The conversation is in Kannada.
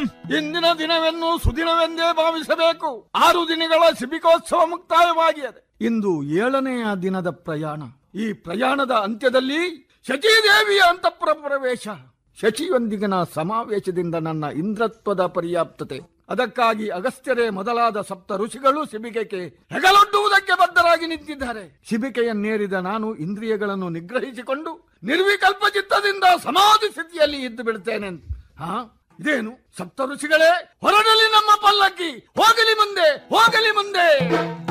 ಇಂದಿನ ದಿನವನ್ನು ಸುದಿನವೆಂದೇ ಭಾವಿಸಬೇಕು ಆರು ದಿನಗಳ ಶಿಬಿಕೋತ್ಸವ ಮುಕ್ತಾಯವಾಗಿದೆ ಇಂದು ಏಳನೆಯ ದಿನದ ಪ್ರಯಾಣ ಈ ಪ್ರಯಾಣದ ಅಂತ್ಯದಲ್ಲಿ ಶಚೀದೇವಿಯ ಅಂತಃಪುರ ಪ್ರವೇಶ ಶಚಿಯೊಂದಿಗಿನ ಸಮಾವೇಶದಿಂದ ನನ್ನ ಇಂದ್ರತ್ವದ ಪರ್ಯಾಪ್ತತೆ ಅದಕ್ಕಾಗಿ ಅಗಸ್ತ್ಯರೇ ಮೊದಲಾದ ಸಪ್ತ ಋಷಿಗಳು ಶಿಬಿಕೆಗೆ ಹೆಗಲೊಡ್ಡುವುದಕ್ಕೆ ಬದ್ಧರಾಗಿ ನಿಂತಿದ್ದಾರೆ ಶಿಬಿಕೆಯನ್ನೇರಿದ ನಾನು ಇಂದ್ರಿಯಗಳನ್ನು ನಿಗ್ರಹಿಸಿಕೊಂಡು ನಿರ್ವಿಕಲ್ಪ ಚಿತ್ತದಿಂದ ಸಮಾಧಿ ಸ್ಥಿತಿಯಲ್ಲಿ ಇದ್ದು ಬಿಡುತ್ತೇನೆ ಅಂತ. ಹಾ ಇದೇನು ಸಪ್ತ ಋಷಿಗಳೇ ಹೊರಡಲಿ ನಮ್ಮ ಪಲ್ಲಕ್ಕಿ ಹೋಗಲಿ ಮುಂದೆ ಹೋಗಲಿ ಮುಂದೆ